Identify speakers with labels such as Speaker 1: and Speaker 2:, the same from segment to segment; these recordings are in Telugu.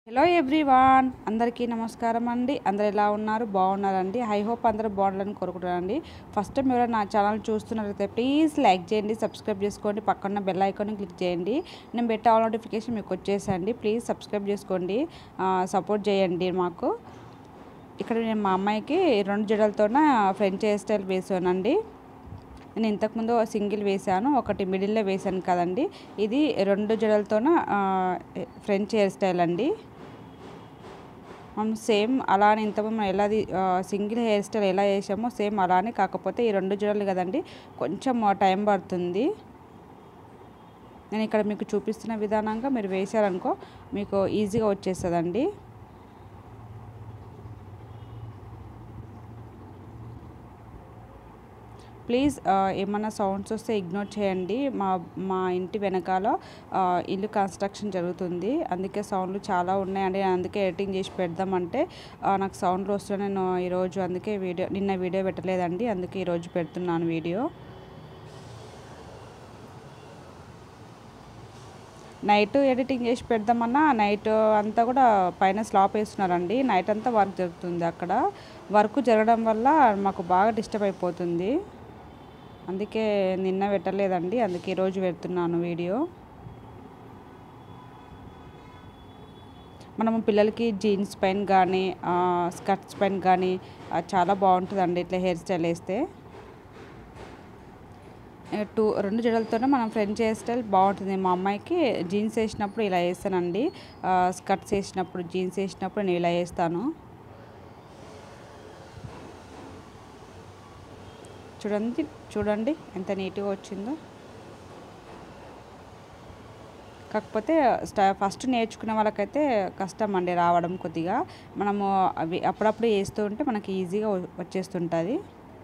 Speaker 1: హలో ఎవ్రీవాన్ అందరికీ నమస్కారం అండి అందరు ఎలా ఉన్నారు బాగున్నారండి ఐ హోప్ అందరూ బాగుండాలని కోరుకుంటున్నానండి ఫస్ట్ టైం ఎవరైనా నా ఛానల్ చూస్తున్నట్లయితే ప్లీజ్ లైక్ చేయండి సబ్స్క్రైబ్ చేసుకోండి పక్కన బెల్ ఐకాన్ క్లిక్ చేయండి నేను పెట్టే ఆల్ నోటిఫికేషన్ మీకు వచ్చేసండి ప్లీజ్ సబ్స్క్రైబ్ చేసుకోండి సపోర్ట్ చేయండి మాకు ఇక్కడ నేను మా అమ్మాయికి రెండు జడలతోన ఫ్రెంచ్ హెయిర్ స్టైల్ వేసానండి నేను ఇంతకుముందు సింగిల్ వేసాను ఒకటి మిడిల్లో వేసాను కదండి ఇది రెండు జడలతోన ఫ్రెంచ్ హెయిర్ స్టైల్ అండి మనం సేమ్ అలానే ఇంతకుముందు మనం ఎలా సింగిల్ హెయిర్ స్టైల్ ఎలా వేసామో సేమ్ అలానే కాకపోతే ఈ రెండు జడలు కదండి కొంచెం టైం పడుతుంది నేను ఇక్కడ మీకు చూపిస్తున్న విధానంగా మీరు వేశారనుకో మీకు ఈజీగా వచ్చేస్తుందండి ప్లీజ్ ఏమన్నా సౌండ్స్ వస్తే ఇగ్నోర్ చేయండి మా మా ఇంటి వెనకాల ఇల్లు కన్స్ట్రక్షన్ జరుగుతుంది అందుకే సౌండ్లు చాలా ఉన్నాయండి అందుకే ఎడిటింగ్ చేసి పెడదామంటే నాకు సౌండ్లు వస్తున్నాయి నేను ఈరోజు అందుకే వీడియో నిన్న వీడియో పెట్టలేదండి అందుకే ఈరోజు పెడుతున్నాను వీడియో నైట్ ఎడిటింగ్ చేసి పెడదామన్నా నైట్ అంతా కూడా పైన స్లాప్ వేస్తున్నారండి నైట్ అంతా వర్క్ జరుగుతుంది అక్కడ వర్క్ జరగడం వల్ల మాకు బాగా డిస్టర్బ్ అయిపోతుంది అందుకే నిన్న పెట్టలేదండి అందుకే ఈరోజు పెడుతున్నాను వీడియో మనము పిల్లలకి జీన్స్ పైన కానీ స్కర్ట్స్ పైన కానీ చాలా బాగుంటుందండి ఇట్లా హెయిర్ స్టైల్ వేస్తే టూ రెండు జడలతోనే మనం ఫ్రెంచ్ హెయిర్ స్టైల్ బాగుంటుంది మా అమ్మాయికి జీన్స్ వేసినప్పుడు ఇలా వేస్తానండి స్కర్ట్స్ వేసినప్పుడు జీన్స్ వేసినప్పుడు నేను ఇలా వేస్తాను చూడండి చూడండి ఎంత నీట్గా వచ్చిందో కాకపోతే స్టా ఫస్ట్ నేర్చుకునే వాళ్ళకైతే కష్టం అండి రావడం కొద్దిగా మనము అవి అప్పుడప్పుడు వేస్తూ ఉంటే మనకి ఈజీగా వచ్చేస్తుంటుంది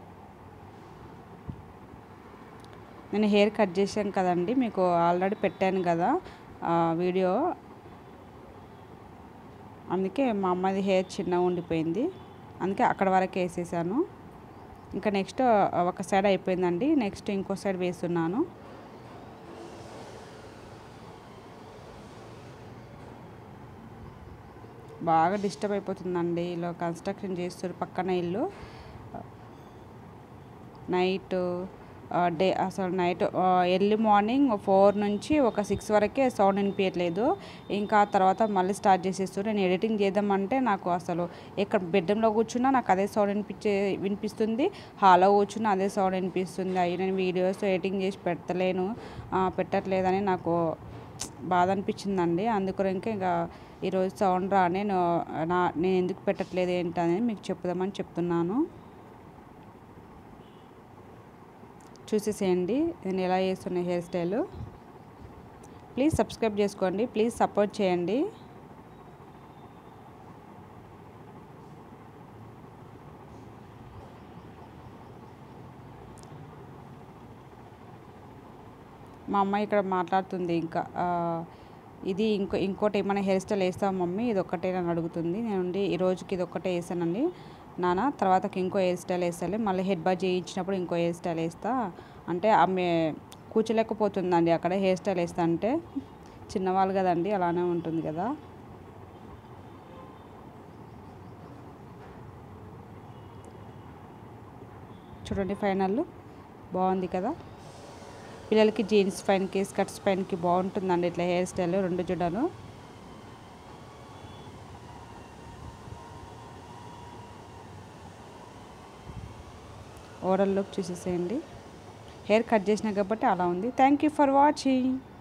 Speaker 1: నేను హెయిర్ కట్ చేశాను కదండి మీకు ఆల్రెడీ పెట్టాను కదా వీడియో అందుకే మా అమ్మది హెయిర్ చిన్నగా ఉండిపోయింది అందుకే అక్కడ వరకే వేసేసాను ఇంకా నెక్స్ట్ ఒక సైడ్ అయిపోయిందండి నెక్స్ట్ ఇంకో సైడ్ వేస్తున్నాను బాగా డిస్టర్బ్ అయిపోతుందండి ఇలా కన్స్ట్రక్షన్ చేస్తారు పక్కన ఇల్లు నైట్ డే అసలు నైట్ ఎర్లీ మార్నింగ్ ఫోర్ నుంచి ఒక సిక్స్ వరకే సౌండ్ వినిపించట్లేదు ఇంకా తర్వాత మళ్ళీ స్టార్ట్ చేసేస్తూ నేను ఎడిటింగ్ చేద్దామంటే నాకు అసలు ఎక్కడ బెడ్రూమ్లో కూర్చున్నా నాకు అదే సౌండ్ వినిపించే వినిపిస్తుంది హాల్లో కూర్చున్నా అదే సౌండ్ వినిపిస్తుంది అవి నేను వీడియోస్ ఎడిటింగ్ చేసి పెట్టలేను పెట్టట్లేదని నాకు బాధ అనిపించిందండి అందుకని ఇంకా ఇంకా ఈరోజు సౌండ్ రా నేను నా నేను ఎందుకు పెట్టట్లేదు ఏంటనేది మీకు చెప్దామని చెప్తున్నాను చూసేసేయండి నేను ఎలా చేస్తున్న హెయిర్ స్టైల్ ప్లీజ్ సబ్స్క్రైబ్ చేసుకోండి ప్లీజ్ సపోర్ట్ చేయండి మా అమ్మాయి ఇక్కడ మాట్లాడుతుంది ఇంకా ఇది ఇంకో ఇంకోటి ఏమైనా హెయిర్ స్టైల్ వేస్తావు మమ్మీ ఇది ఒక్కటే నన్ను అడుగుతుంది నేను ఈ రోజుకి ఇది ఒక్కటే వేసానండి నాన్న తర్వాతకి ఇంకో హెయిర్ స్టైల్ వేస్తాలే మళ్ళీ హెడ్ బాజ్ చేయించినప్పుడు ఇంకో హెయిర్ స్టైల్ వేస్తా అంటే ఆమె కూర్చోలేకపోతుందండి అక్కడ హెయిర్ స్టైల్ వేస్తా అంటే చిన్నవాళ్ళు కదండి అలానే ఉంటుంది కదా చూడండి ఫైనల్ బాగుంది కదా పిల్లలకి జీన్స్ పైనకి స్కర్ట్స్ పైనకి బాగుంటుందండి ఇట్లా హెయిర్ స్టైల్ రెండు జుడను ఓవరాల్ లుక్ చూసేసేయండి హెయిర్ కట్ చేసిన కాబట్టి అలా ఉంది థ్యాంక్ యూ ఫర్ వాచింగ్